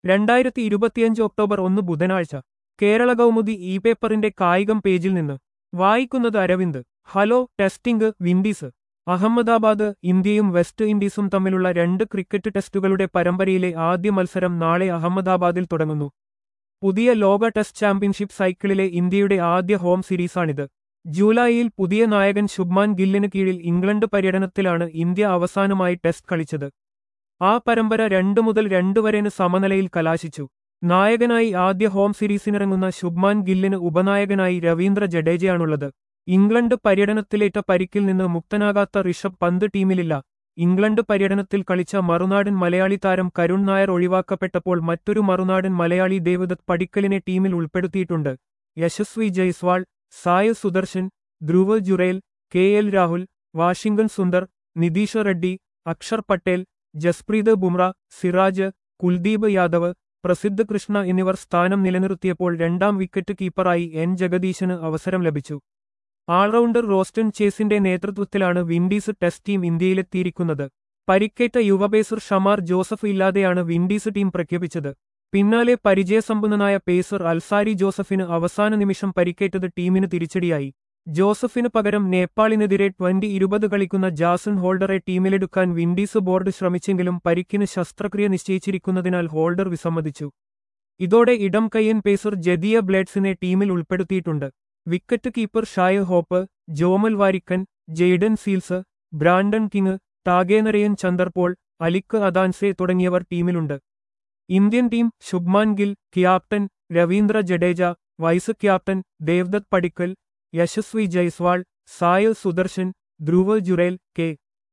രണ്ടായിരത്തി ഇരുപത്തിയഞ്ച് ഒക്ടോബർ ഒന്ന് ബുധനാഴ്ച കേരള കൗമുദി ഇ പേപ്പറിന്റെ കായികം പേജിൽ നിന്ന് വായിക്കുന്നത് Aravind hello testing Windies Ahmedabad ഇന്ത്യയും വെസ്റ്റ് ഇൻഡീസും തമ്മിലുള്ള രണ്ട് ക്രിക്കറ്റ് ടെസ്റ്റുകളുടെ പരമ്പരയിലെ ആദ്യ മത്സരം നാളെ അഹമ്മദാബാദിൽ തുടങ്ങുന്നു പുതിയ ലോക ടെസ്റ്റ് ചാമ്പ്യൻഷിപ്പ് സൈക്കിളിലെ ഇന്ത്യയുടെ ആദ്യ ഹോം സീരീസാണിത് ജൂലൈയിൽ പുതിയ നായകൻ ശുഭ്മാൻ ഗില്ലിന് കീഴിൽ ഇംഗ്ലണ്ട് പര്യടനത്തിലാണ് ഇന്ത്യ അവസാനമായി ടെസ്റ്റ് കളിച്ചത് ആ പരമ്പര രണ്ടു മുതൽ രണ്ട് വരെന് സമനിലയിൽ കലാശിച്ചു നായകനായി ആദ്യ ഹോം സീരീസിനിറങ്ങുന്ന ശുഭ്മാൻ ഗില്ലിന് ഉപനായകനായി രവീന്ദ്ര ജഡേജയാണുള്ളത് ഇംഗ്ലണ്ട് പര്യടനത്തിലേറ്റ പരിക്കിൽ നിന്ന് മുക്തനാകാത്ത ഋഷഭ് പന്ത് ടീമിലില്ല ഇംഗ്ലണ്ട് പര്യടനത്തിൽ കളിച്ച മറുനാടൻ മലയാളി താരം കരുൺ നായർ ഒഴിവാക്കപ്പെട്ടപ്പോൾ മറ്റൊരു മറുനാടൻ മലയാളി ദേവദത്ത് പടിക്കലിനെ ടീമിൽ ഉൾപ്പെടുത്തിയിട്ടുണ്ട് Yashasvi Jaiswal Sai Sudharsan Dhruv Jurel K L Rahul Washington Sundar Nitish Reddy Axar Patel Jasprit Bumrah Siraj Kuldeep Yadav Prasidh Krishna എന്നിവർ സ്ഥാനം നിലനിർത്തിയപ്പോൾ രണ്ടാം വിക്കറ്റ് കീപ്പറായി എൻ ജഗദീശന് അവസരം ലഭിച്ചു ആൾറൗണ്ടർ റോസ്റ്റൺ ചേസിന്റെ നേതൃത്വത്തിലാണ് വിൻഡീസ് ടെസ്റ്റ് ടീം ഇന്ത്യയിലെത്തിയിരിക്കുന്നത് പരിക്കേറ്റ യുവപേസർ ഷമാർ ജോസഫ് ഇല്ലാതെയാണ് വിൻഡീസ് ടീം പ്രഖ്യാപിച്ചത് പിന്നാലെ പരിചയസമ്പന്നനായ പേസർ അൽസാരി ജോസഫിന് അവസാന നിമിഷം പരിക്കേറ്റത് ടീമിന് തിരിച്ചടിയായി ജോസഫിന് പകരം നേപ്പാളിനെതിരെ ട്വന്റി ഇരുപത് കളിക്കുന്ന ജാസൺ ഹോൾഡറെ ടീമിലെടുക്കാൻ വിൻഡീസ് ബോർഡ് ശ്രമിച്ചെങ്കിലും പരിക്കിന് ശസ്ത്രക്രിയ നിശ്ചയിച്ചിരിക്കുന്നതിനാൽ ഹോൾഡർ വിസമ്മതിച്ചു ഇതോടെ ഇടം കയ്യൻ പേസർ ജദിയ ബ്ലേഡ്സിനെ ടീമിൽ ഉൾപ്പെടുത്തിയിട്ടുണ്ട് wicket keeper Shai Hope Jomel Warrican Jayden Seales Brandon King Tagenarine Chanderpaul Alick Athanaze തുടങ്ങിയവർ ടീമിലുണ്ട് Indian team Shubman Gill captain Ravindra Jadeja vice captain Devdutt Padikkal Yashasvi Jaiswal Sai Sudharsan Dhruv Jurel K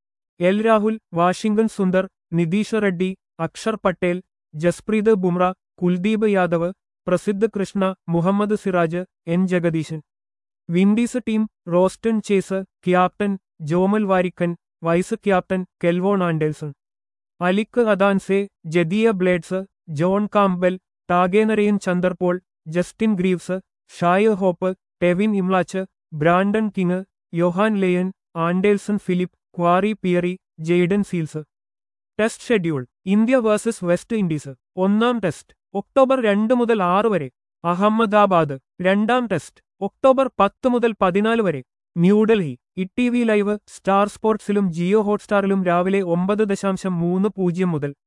L Rahul Washington Sundar Nitish Reddy Axar Patel Jasprit Bumrah Kuldeep Yadav Prasidh Krishna Mohammed Siraj N Jagadeesan Windies team Roston Chase captain Jomel Warrican vice captain Kelvon Anderson Alick Athanaze ജദിയ blades John Campbell Tagenarine Chanderpaul Justin Greaves Shai Hope Tevin Imlach Brandon King Johann Layne Anderson Philip Khary Pierre Jayden Seales test schedule India versus West Indies ഒന്നാം test October രണ്ട് മുതൽ ആറ് വരെ അഹമ്മദാബാദ് രണ്ടാം test October പത്ത് മുതൽ പതിനാല് വരെ New Delhi E T V live Star സ്പോർട്സിലും ജിയോ ഹോട്ട്സ്റ്റാറിലും രാവിലെ ഒമ്പത് ദശാംശം മൂന്ന് പൂജ്യം മുതൽ